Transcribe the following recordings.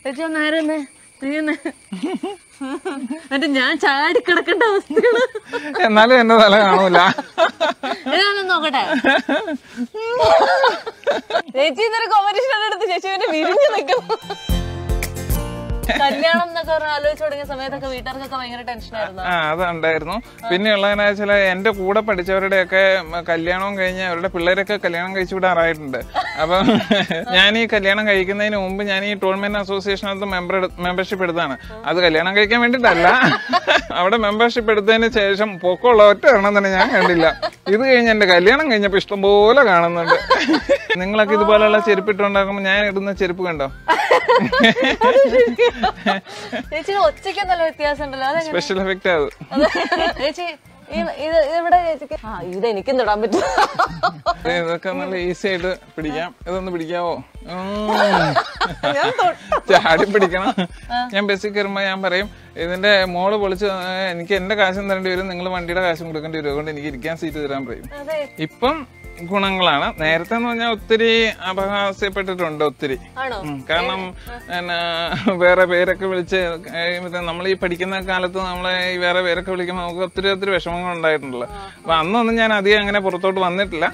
ചേച്ചി ഒന്നായിരുന്നേ നീന്ന് എന്നിട്ട് ഞാൻ ചാടി കിടക്കേണ്ട അവസ്ഥയാണ് എന്നാലും എന്റെ തല കാണൂല ഇതൊന്നും നോക്കട്ടെ ചേച്ചി ഇതൊരു കോമ്പറ്റീഷൻ എടുത്ത് ചേച്ചി പിന്നെ വിരിഞ്ഞു നിൽക്കുന്നു കല്യാണം എന്നൊക്കെ പറഞ്ഞ് ആലോചിച്ച് തുടങ്ങിയ സമയത്തൊക്കെ വീട്ടുകാർക്കൊക്കെ ഭയങ്കര ടെൻഷനായിരുന്നു ആ അതുണ്ടായിരുന്നു പിന്നെ ഉള്ളതെന്ന് വെച്ചാൽ എന്റെ കൂടെ പഠിച്ചവരുടെയൊക്കെ കല്യാണവും കഴിഞ്ഞ് അവരുടെ പിള്ളേരൊക്കെ കല്യാണം കഴിച്ചു വിടാറായിട്ടുണ്ട് അപ്പം ഞാൻ ഈ കല്യാണം കഴിക്കുന്നതിന് മുമ്പ് ഞാൻ ഈ ടൂർണമെന്റ് അസോസിയേഷനകത്ത് മെമ്പർ മെമ്പർഷിപ്പ് എടുത്താണ് അത് കല്യാണം കഴിക്കാൻ വേണ്ടിയിട്ടല്ല അവിടെ മെമ്പർഷിപ്പ് എടുത്തതിന് ശേഷം പൊക്കമുള്ള ഒറ്റ എണ്ണം തന്നെ ഞാൻ കണ്ടില്ല ഇത് കഴിഞ്ഞ് എന്റെ കല്യാണം കഴിഞ്ഞപ്പോ ഇഷ്ടംപോലെ കാണുന്നുണ്ട് നിങ്ങളൊക്കെ ഇതുപോലെയുള്ള ചെരുപ്പ് ഇട്ടുണ്ടാക്കുമ്പോൾ ഞാൻ ഇടുന്ന ചെരുപ്പ് കണ്ടോ ചേച്ചിയുടെ ഒച്ചയ്ക്ക് നല്ല വ്യത്യാസം ഉണ്ടല്ലോ അതെങ്ങനെ സ്പെഷ്യൽ എഫക്റ്റ് അത് ചേച്ചി ഈ- ഇത് ഇവിടെ ചേച്ചിക്ക് ആ ഇത് എനിക്കും തൊടാൻ പറ്റും ദേ, ഇതൊക്കെ നല്ല ഈസി ആയിട്ട് പിടിക്കാം ഇതൊന്ന് പിടിക്കാവോ ഉം. ഞാൻ തൊട്ടു ചാടി പിടിക്കണം ഞാൻ ബസ്സിൽ കയറുമ്പോ ഞാൻ പറയും ഇതിന്റെ മോള് പൊളിച്ച് ഏ, എനിക്ക് എന്റെ കാശും തരേണ്ടി വരും നിങ്ങൾ വണ്ടിയുടെ കാശും കൊടുക്കേണ്ടി വരും അതുകൊണ്ട് എനിക്ക് ഇരിക്കാൻ സീറ്റ് തരാൻ പറയും അതെ ഇപ്പം ഗുണങ്ങളാണ് നേരത്തെ എന്ന് പറഞ്ഞാൽ ഒത്തിരി അപഹാസ്യപ്പെട്ടിട്ടുണ്ട് ഒത്തിരി ആണോ ഉം, കാരണം എന്നാ, വേറെ പേരൊക്കെ വിളിച്ച് കഴിയുമ്പോ നമ്മൾ ഈ പഠിക്കുന്ന കാലത്ത് നമ്മളെ ഈ വേറെ പേരൊക്കെ വിളിക്കുമ്പോൾ നമുക്ക് ഒത്തിരി ഒത്തിരി വിഷമങ്ങൾ ഉണ്ടായിട്ടുണ്ടല്ലോ അപ്പൊ അന്നൊന്നും ഞാൻ അധികം അങ്ങനെ പുറത്തോട്ട് വന്നിട്ടില്ല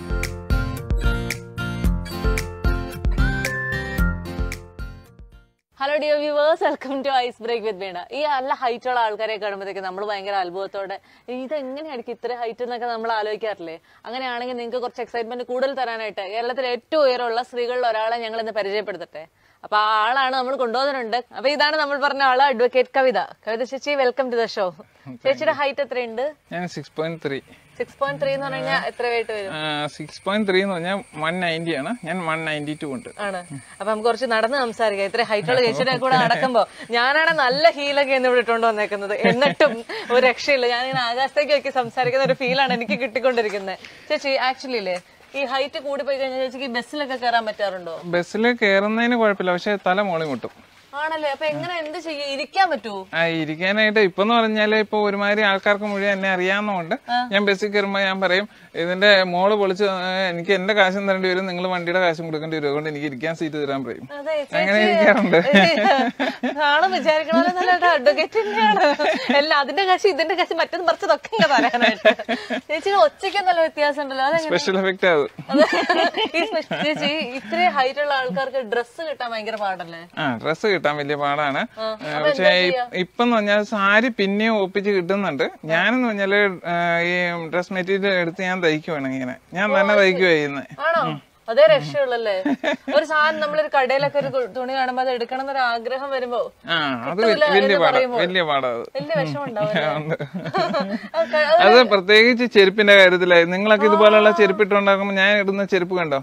hello dear viewers welcome to ice break with Veena ഈ നല്ല ഹൈറ്റ് ഉള്ള ആൾക്കാരെ കാണുമ്പോഴത്തേക്ക് നമ്മൾ ഭയങ്കര അത്ഭുതത്തോടെ ഇത് എങ്ങനെയായിരിക്കും ഇത്ര ഹൈറ്റ് എന്നൊക്കെ നമ്മൾ ആലോചിക്കാറില്ലേ അങ്ങനെയാണെങ്കിൽ നിങ്ങൾക്ക് കുറച്ച് എക്സൈറ്റ്മെന്റ് കൂടുതൽ തരാനായിട്ട് കേരളത്തിലെ ഏറ്റവും ഉയരമുള്ള സ്ത്രീകളിൽ ഒരാളെ ഞങ്ങൾ ഇന്ന് പരിചയപ്പെടുത്തട്ടെ അപ്പൊ ആ ആളാണ് നമ്മൾ കൊണ്ടുവന്നിട്ടുണ്ട് അപ്പൊ ഇതാണ് നമ്മൾ പറഞ്ഞ ആള് അഡ്വക്കേറ്റ് കവിത കവിത ചേച്ചി വെൽക്കം ടു ദ ഷോ ചേച്ചിയുടെ ഹൈറ്റ് എത്രയുണ്ട് ഞാൻ six point three six point three എന്ന് പറഞ്ഞു കഴിഞ്ഞാൽ എത്ര വെയിറ്റ് വരും സിക്സ് പോയിന്റ് ത്രീ എന്ന് പറഞ്ഞാൽ വൺ നയൻറ്റി ആണ് ഞാൻ വൺ നയൻറ്റി ടു ഉണ്ട് ആണ് അപ്പൊ നമുക്ക് കുറച്ച് നടന്ന് സംസാരിക്കാം ഇത്ര ഹൈറ്റുള്ള ചേച്ചിയുടെ കൂടെ നടക്കുമ്പോ ഞാനാണ് നല്ല ഹീലൊക്കെ എന്ന് ഇവിടെ ഇട്ടുകൊണ്ട് വന്നേക്കുന്നത് എന്നിട്ടും ഒരു രക്ഷയില്ല ഞാനിങ്ങനെ ആകാശത്തേക്ക് വെക്കി സംസാരിക്കുന്ന ഒരു ഫീലാണ് എനിക്ക് കിട്ടിക്കൊണ്ടിരിക്കുന്നത് ചേച്ചി ആക്ച്വലി ഇല്ലേ ഈ ഹൈറ്റ് കൂടി പോയി കഴിഞ്ഞാൽ ചേച്ചിക്ക് ബസ്സിലൊക്കെ കയറാൻ പറ്റാറുണ്ടോ ബസ്സിൽ കയറുന്നതിന് കുഴപ്പമില്ല പക്ഷെ തല മോളി മുട്ടും ആണല്ലേ അപ്പൊ എങ്ങനെ എന്ത് ചെയ്യും ഇരിക്കാൻ പറ്റുമോ ആ ഇരിക്കാനായിട്ട് ഇപ്പൊ എന്ന് പറഞ്ഞാല് ഇപ്പൊ ഒരുമാതിരി ആൾക്കാർക്ക് മുഴുവൻ എന്നെ അറിയാവുന്നതുകൊണ്ട് ഞാൻ ബസ്സിൽ കയറുമ്പോ ഞാൻ പറയും ഇതിന്റെ മോള് പൊളിച്ച് ഏ, എനിക്ക് എന്റെ കാശും തരേണ്ടി വരും നിങ്ങൾ വണ്ടിയുടെ കാശും കൊടുക്കേണ്ടി വരും അതുകൊണ്ട് എനിക്ക് ഇരിക്കാൻ സീറ്റ് തരാൻ പറയും അതെ അങ്ങനെ ഇരിക്കാറുണ്ട് കാണും വിചാരിക്കണമല്ലോ നല്ല അഡ്വക്കേറ്റ് തന്നെയാണ് എല്ലാം അതിന്റെ കാശ് ഇതിന്റെ കാശ് മറ്റൊന്നും മറിച്ചതൊക്കെ ഇങ്ങ് തരാനായിട്ട് ചേച്ചിയുടെ ഒച്ചയ്ക്ക് നല്ല വ്യത്യാസം ഉണ്ടല്ലോ അതെങ്ങനെ സ്പെഷ്യൽ എഫക്റ്റ് അത് അത് ഈ സ്പെഷ്- ചേച്ചി ഇത്രയും ഹൈറ്റ് ഉള്ള ആൾക്കാർക്ക് ഡ്രസ്സ് കിട്ടാൻ ഭയങ്കര പാടല്ലേ ആ ഡ്രസ്സ് കിട്ടാൻ വലിയ പാടാണ് പക്ഷെ ഇപ്പം എന്ന് പറഞ്ഞാൽ സാരി പിന്നെയും ഒപ്പിച്ച് കിട്ടുന്നുണ്ട് ഞാനെന്ന് പറഞ്ഞാല് ആ, ഈ ഡ്രസ് മെറ്റീരിയൽ എടുത്ത് ഞാൻ തയ്ക്കുവാണ് ഇങ്ങനെ ഞാൻ തന്നെ തയ്ക്കുവാ ചെയ്യുന്നത് ആണോ അതേ രക്ഷയുള്ളല്ലേ ഒരു സാധനം നമ്മളൊരു കടയിലൊക്കെ ഒരു തുണി കാണുമ്പോ അത് എടുക്കണം എന്നൊരു ആഗ്രഹം വരുമ്പോ ആ അത് കിട്ടൂല വലിയ എന്ന് പാടാ പറയുമ്പോൾ. വലിയ പാടാ അത് വലിയ വിഷമം ഉണ്ടാവും ഉണ്ട്. അത് പ്രത്യേകിച്ച് ചെരുപ്പിന്റെ കാര്യത്തിലായി നിങ്ങളൊക്കെ ഇതുപോലുള്ള ചെരുപ്പ് ഇട്ടുണ്ടാക്കുമ്പോ ഞാൻ ഇടുന്ന ചെരുപ്പ് കണ്ടോ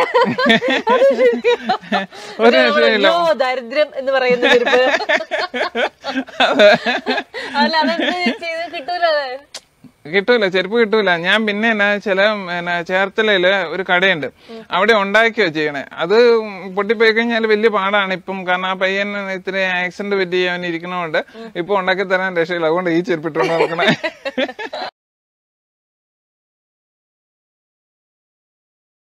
ഒരു രക്ഷയില്ല അയ്യോ ദരിദ്രം എന്ന് പറയുന്ന ചെരുപ്പ് അല്ല അതെന്ത് ചെയ്ത് കിട്ടൂല അത് കിട്ടൂല ചെരുപ്പ് കിട്ടൂല ഞാൻ പിന്നെ എന്നാ ചില എന്നാ ചേർത്തലയില് ഒരു കടയുണ്ട് അവിടെ ഉണ്ടാക്കിയോ ചെയ്യണേ അത് പൊട്ടിപ്പോയി കഴിഞ്ഞാൽ വലിയ പാടാണ് ഇപ്പം കാരണം ആ പയ്യൻ ഇത്തിരി ആക്സിഡന്റ് പറ്റി അവൻ ഇരിക്കണോണ്ട് ഇപ്പൊ ഉണ്ടാക്കി തരാൻ രക്ഷയില്ല അതുകൊണ്ട് ഈ ചെരുപ്പ് ഇട്ടുകൊണ്ട് നോക്കണേ